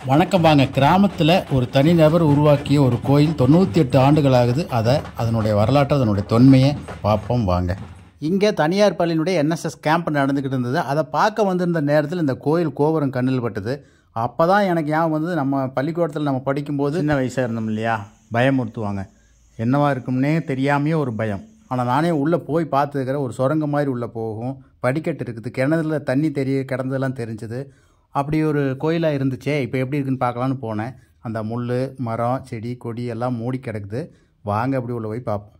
வணக்கம் வாங்க கிராமத்தில் ஒரு தனிநபர் உருவாக்கிய ஒரு கோயில் தொண்ணூற்றி எட்டு ஆண்டுகள் ஆகுது அதை அதனுடைய வரலாற்றை அதனுடைய தொன்மையை பார்ப்போம் வாங்க இங்கே தனியார் பள்ளியினுடைய என்எஸ்எஸ் கேம்ப் நடந்துக்கிட்டு இருந்தது அதை பார்க்க வந்திருந்த நேரத்தில் இந்த கோயில் கோபுரம் கண்ணில் பட்டது அப்போ தான் எனக்கு ஞாபகம் வந்தது நம்ம பள்ளிக்கூடத்தில் நம்ம படிக்கும்போது சின்ன வயசாக இருந்தோம் இல்லையா பயமுறுத்துவாங்க என்னவா இருக்கும்னே தெரியாமையே ஒரு பயம் ஆனால் நானே உள்ளே போய் பார்த்துருக்கிற ஒரு சுரங்கம் மாதிரி உள்ளே போகும் படிக்கட்டு இருக்குது கிணறுல தண்ணி தெரிய கிடந்ததெல்லாம் தெரிஞ்சது அப்படி ஒரு கோயிலாக இருந்துச்சே இப்போ எப்படி இருக்குன்னு பார்க்கலான்னு போனேன் அந்த முள் மரம் செடி கொடி எல்லாம் மூடி கிடக்குது வாங்க அப்படி உள்ள போய் பார்ப்போம்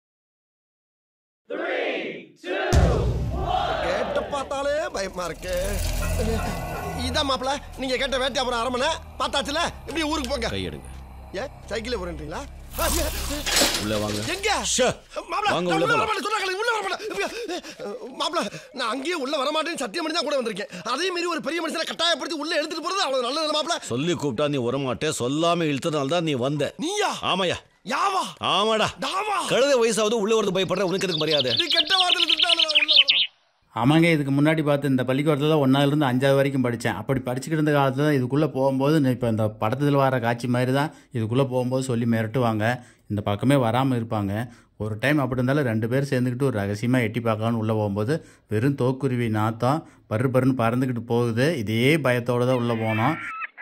கேட்ட பார்த்தாலே பயமா இருக்கு இதான் மாப்பிள நீங்க கேட்ட வேட்டை அப்புறம் அரமனை பார்த்தாச்சுல இப்படி ஊருக்கு போங்க கையெடுங்க ஏன் சைக்கிள் போறீங்களா உள்ள வாங்க எங்க ஷே. மாப்பிள வாங்க, நான் உள்ள உள்ள போலாம். வரமாட்டேன் சொன்னாங்களே உள்ள வரமாட்டேன் மாப்பிள நான் அங்கேயே உள்ள வரமாட்டேன்னு சத்தியம் பண்ணி தான் கூட வந்திருக்கேன் அதே மீறி ஒரு பெரிய மனுஷனை கட்டாயப்படுத்தி உள்ள எடுத்துட்டு போறது அவ்வளவு நல்லது மாப்பிள சொல்லி கூப்பிட்டா நீ வரமாட்டே சொல்லாம இழுத்தனால தான் நீ வந்த நீயா ஆமாயா யாவா ஆமாடா தாவா கழுத வயசாவது உள்ள வரது பயப்படுற உனக்கு எதுக்கு மரியாதை நீ கெட்ட வார்த்தையில திட்டாலும் நான் உள்ள வரேன் ஆமாங்க இதுக்கு முன்னாடி பார்த்து இந்த பள்ளிக்கூடத்தில் தான் ஒன்றாவதுலேருந்து அஞ்சாவது வரைக்கும் படித்தேன் அப்படி படிச்சுக்கிட்டு இருந்த காலத்தில் தான் இதுக்குள்ளே போகும்போது இப்போ இந்த படத்தில் வர காட்சி மாதிரி தான் இதுக்குள்ளே போகும்போது சொல்லி மிரட்டுவாங்க இந்த பக்கமே வராமல் இருப்பாங்க ஒரு டைம் அப்படி இருந்தாலும் ரெண்டு பேர் சேர்ந்துக்கிட்டு ஒரு ரகசியமாக எட்டி பார்க்கலான்னு உள்ளே போகும்போது வெறும் தோக்குருவி நாத்தம் பரு பருன்னு பறந்துக்கிட்டு போகுது இதே பயத்தோடு தான் உள்ளே போனோம்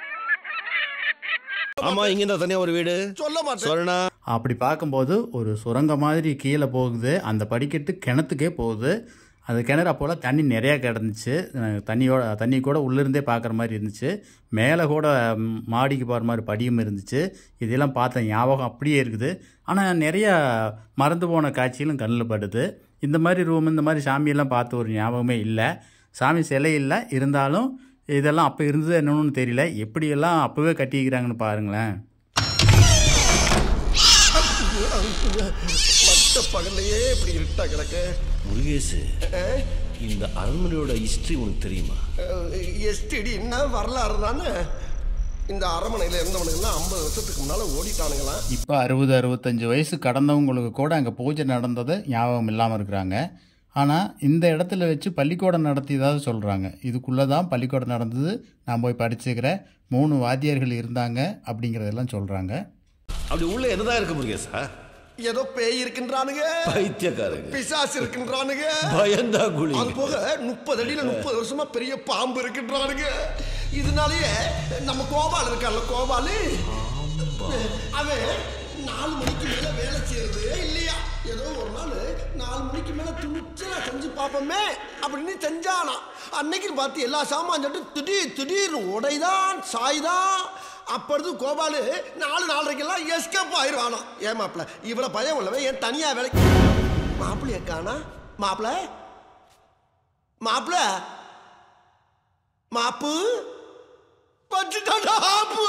ஆமா இங்க இருந்தா தனியா ஒரு வீடு சொல்ல மாட்டேன் சொல்லணா அப்படி பார்க்கும்போது ஒரு சுரங்க மாதிரி கீழே போகுது அந்த படிக்கட்டு கிணத்துக்கே போகுது அந்த கிணறு அப்போலாம் தண்ணி நிறையா கிடந்துச்சு அஹ் தண்ணியோட தண்ணி கூட உள்ளிருந்தே பார்க்குற மாதிரி இருந்துச்சு மேலே கூட ம், மாடிக்கு போகிற மாதிரி படியும் இருந்துச்சு இதெல்லாம் பார்த்த ஞாபகம் அப்படியே இருக்குது ஆனால் நிறையா மறந்து போன காட்சிகளும் கண்ணில் படுது இந்த மாதிரி ரூம் இந்த மாதிரி சாமியெல்லாம் பார்த்த ஒரு ஞாபகமே இல்லை சாமி சிலை இல்லை இருந்தாலும் இதெல்லாம் அப்போ இருந்தது என்னன்னு தெரியல எப்படியெல்லாம் அப்போவே கட்டிக்கிறாங்கன்னு பாருங்களேன் மட்ட பகல்லையே இப்படி இருட்டா கிடக்கு முருகேசு இந்த அரண்மனையோட ஹிஸ்டரி உனக்கு தெரியுமா எஸ்டிடி என்ன வரலாறு தானே இந்த அரமனையில் இருந்தவனுங்கெல்லாம் ஐம்பது வருஷத்துக்கு முன்னால ஓடிட்டானுங்களாம் இப்போ அறுபது அறுபத்தஞ்சு வயசு கடந்தவங்களுக்கு கூட அங்கே பூஜை நடந்தது ஞாபகம் இல்லாமல் இருக்கிறாங்க ஆனால் இந்த இடத்துல வச்சு பள்ளிக்கூடம் நடத்தியதாக சொல்கிறாங்க இதுக்குள்ளே தான் பள்ளிக்கூடம் நடந்தது நான் போய் படிச்சுக்கிற மூணு வாத்தியார்கள் இருந்தாங்க அப்படிங்கிறதெல்லாம் சொல்கிறாங்க அப்படி உள்ள என்னதான் இருக்கு முருகேசா ஏதோ பேய் இருக்கின்றானுங்க பைத்தியக்காரங்க பிசாசு இருக்கின்றானுங்க பயந்தா குழி அது போக முப்பது அடியில முப்பது வருஷமா பெரிய பாம்பு இருக்கின்றானுங்க இதனாலயே நம்ம கோபால் இருக்கான்ல கோபாலு அவன் நாலு மணிக்கு மேல வேலை செய்யறது இல்லையா ஏதோ ஒரு நாள் நாலு மணிக்கு மேல துணிச்சலா செஞ்சு பார்ப்போமே அப்படின்னு செஞ்சானா அன்னைக்கு பார்த்து எல்லா சாமான் சொல்லிட்டு திடீர் திடீர்னு உடைதான் சாய்தான் அப்பொழுது கோபாலு நாலு நாலரைக்கெல்லாம் எஸ்கேப் ஆயிடுவானா ஏன் மாப்பிள இவ்வளவு பயம் உள்ளவன் ஏன் தனியா வேலைக்கு மாப்பிள்ளைய காணா மாப்பிள மாப்பிள மாப்பு பச்சுட்டாடா ஆப்பு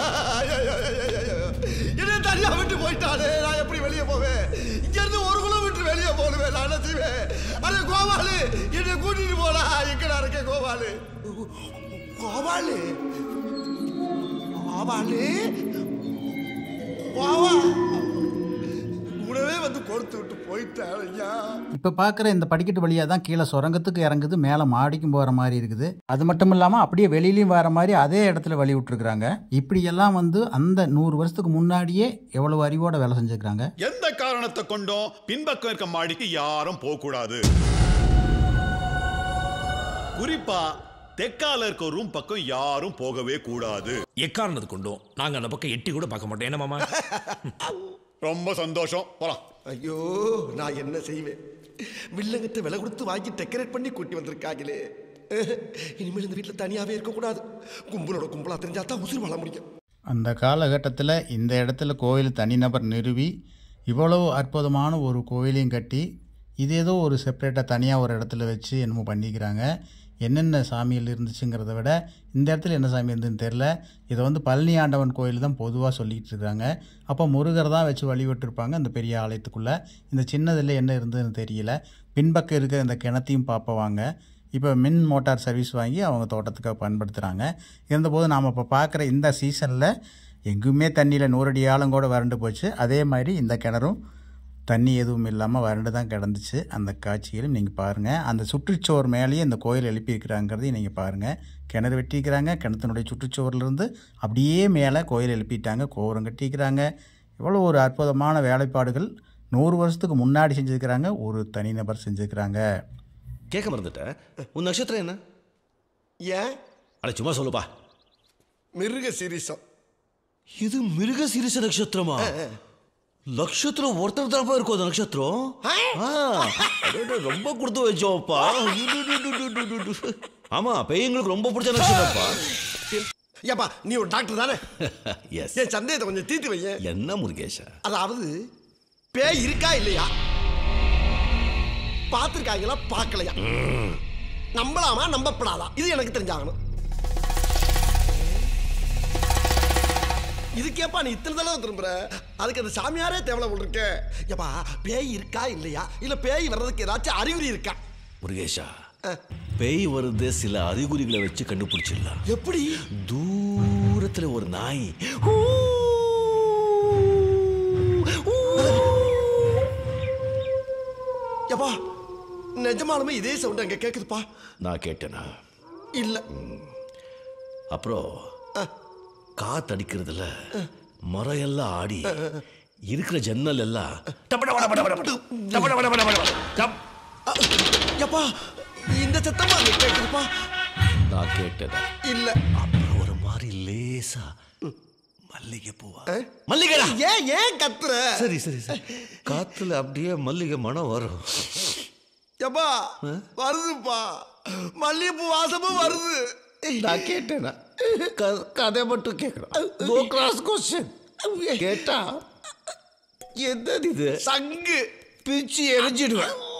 என்ன தனியா விட்டு போயிட்டானே நான் எப்படி வெளியே போவேன் இங்க இருந்து ஒரு கிலோமீட்டர் வெளியே போடுவேன் நான் என்ன செய்வேன் அட கோபாலு என்னை கூட்டிட்டு போடா எங்கடா இருக்க கோபாலு கோபாலு கோபாலு கோவா கூடவே வந்து கொடுத்து விட்டு போயிட்டான் ஐயா இப்போ பார்க்குற இந்த படிக்கட்டு வழியாக தான் கீழே சுரங்கத்துக்கு இறங்குது மேலே மாடிக்கும் போகிற மாதிரி இருக்குது அது மட்டும் இல்லாமல் அப்படியே வெளியிலையும் வர மாதிரி அதே இடத்துல வழி விட்டுருக்குறாங்க இப்படியெல்லாம் வந்து அந்த நூறு வருஷத்துக்கு முன்னாடியே எவ்வளவு அறிவோட வேலை செஞ்சுருக்கிறாங்க எந்த காரணத்தை கொண்டும் பின்பக்கம் இருக்க மாடிக்கு யாரும் போக கூடாது குறிப்பா தெற்கால இருக்க ரூம் பக்கம் யாரும் போகவே கூடாது எக்காரணத்து கொண்டும் நாங்க அந்த பக்கம் எட்டி கூட பார்க்க மாட்டோம் என்ன மாமா ரொம்ப சந்தோஷம் போலாம் ஐயோ நான் என்ன செய்வேன் வில்லங்கத்தை விலை கொடுத்து வாங்கி டெக்கரேட் பண்ணி கூட்டி வந்திருக்காங்களே இனிமேல் இந்த வீட்டில் தனியாவே இருக்கக்கூடாது கும்பலோட கும்பலா தெரிஞ்சா தான் உசுர் வாழ முடியும் அந்த காலகட்டத்தில் இந்த இடத்துல கோயில் தனிநபர் நிறுவி இவ்வளவு அற்புதமான ஒரு கோயிலையும் கட்டி இது ஏதோ ஒரு செப்பரேட்டாக தனியாக ஒரு இடத்துல வச்சு என்னமோ பண்ணிக்கிறாங்க என்னென்ன சாமிகள் இருந்துச்சுங்கிறத விட இந்த இடத்துல என்ன சாமி இருந்துன்னு தெரில இதை வந்து பழனி ஆண்டவன் கோயில் தான் பொதுவாக சொல்லிக்கிட்டு இருக்காங்க அப்போ முருகர் தான் வச்சு வழிபட்டிருப்பாங்க அந்த பெரிய ஆலயத்துக்குள்ளே இந்த சின்னதில் என்ன இருந்ததுன்னு தெரியல பின்பக்கம் இருக்க இந்த கிணத்தையும் பார்ப்பவாங்க இப்போ மின் மோட்டார் சர்வீஸ் வாங்கி அவங்க தோட்டத்துக்காக பயன்படுத்துகிறாங்க இருந்தபோது நாம் இப்போ பார்க்குற இந்த சீசனில் எங்குமே தண்ணியில் நூறடி ஆழம் கூட வறண்டு போச்சு அதே மாதிரி இந்த கிணறும் தண்ணி எதுவும் இல்லாமல் வறண்டு தான் கிடந்துச்சு அந்த காட்சிகளும் நீங்கள் பாருங்கள் அந்த சுற்றுச்சுவர் மேலேயே இந்த கோயில் எழுப்பியிருக்கிறாங்கிறதையும் நீங்கள் பாருங்கள் கிணறு வெட்டிக்கிறாங்க கிணத்தினுடைய சுற்றுச்சுவர்லேருந்து அப்படியே மேலே கோயில் எழுப்பிட்டாங்க கோபுரம் கட்டிக்கிறாங்க இவ்வளோ ஒரு அற்புதமான வேலைப்பாடுகள் நூறு வருஷத்துக்கு முன்னாடி செஞ்சுருக்கிறாங்க ஒரு தனிநபர் செஞ்சுருக்கிறாங்க கேட்க மறந்துட்டேன் உன் நட்சத்திரம் என்ன ஏன் அட சும்மா சொல்லுப்பா மிருக சிரிசம் இது மிருக சிரிச நட்சத்திரமா நட்சத்திரம் ஒருத்தர் தரப்பா இருக்கும் அந்த நட்சத்திரம் ஆ, அடடே, ரொம்ப கொடுத்து வச்சோம்ப்பா ஆமா பெய்யங்களுக்கு ரொம்ப பிடிச்ச நட்சத்திரம்ப்பா ஏப்பா நீ ஒரு டாக்டர் தானே எஸ் என் சந்தேகத்தை கொஞ்சம் தீர்த்து வையேன் என்ன முருகேஷா அதாவது பேய் இருக்கா இல்லையா பார்த்துருக்காங்களா பார்க்கலையா நம்பலாமா நம்பப்படாதா இது எனக்கு தெரிஞ்சாகணும் இதுக்கேப்பா நீ இத்தனை தடவை திரும்புற அதுக்கு அந்த சாமியாரே தேவலை போல் இருக்க ஏப்பா பேய் இருக்கா இல்லையா இல்ல பேய் வர்றதுக்கு ஏதாச்சும் அறிகுறி இருக்கா முருகேஷா பேய் வருது சில அறிகுறிகளை வச்சு கண்டுபிடிச்சிடலாம் எப்படி தூரத்துல ஒரு நாய் ஊ, ஊ. ஏப்பா நிஜமாலுமே இதே சவுண்ட் அங்க கேக்குதுப்பா நான் கேட்டேனா இல்ல அப்புறம் காத்தடிக்கிறதுல மரம் எல்லாம் ஆடி இருக்கிற ஜன்னல் எல்லாம் டபட பட பட பட பட, டபட பட பட பட பட, டப். ஏப்பா இந்த சத்தமா அங்க கேக்குதுப்பா நான் கேட்டதா இல்ல அப்புறம் ஒரு மாதிரி லேசா மல்லிகை பூவா மல்லிகைடா ஏன் ஏன் கத்துற சரி சரி சரி காத்துல அப்படியே மல்லிகை மனம் வரும் ஏப்பா வருதுப்பா மல்லிகைப்பூ வாசமும் வருது நான் கேட்டேனா க- கதை மட்டும் கேட்கறேன் நோ கிராஸ் கொஸ்டின் கேட்டா என்னது இது சங்கு பிச்சு எரிஞ்சிடுவேன்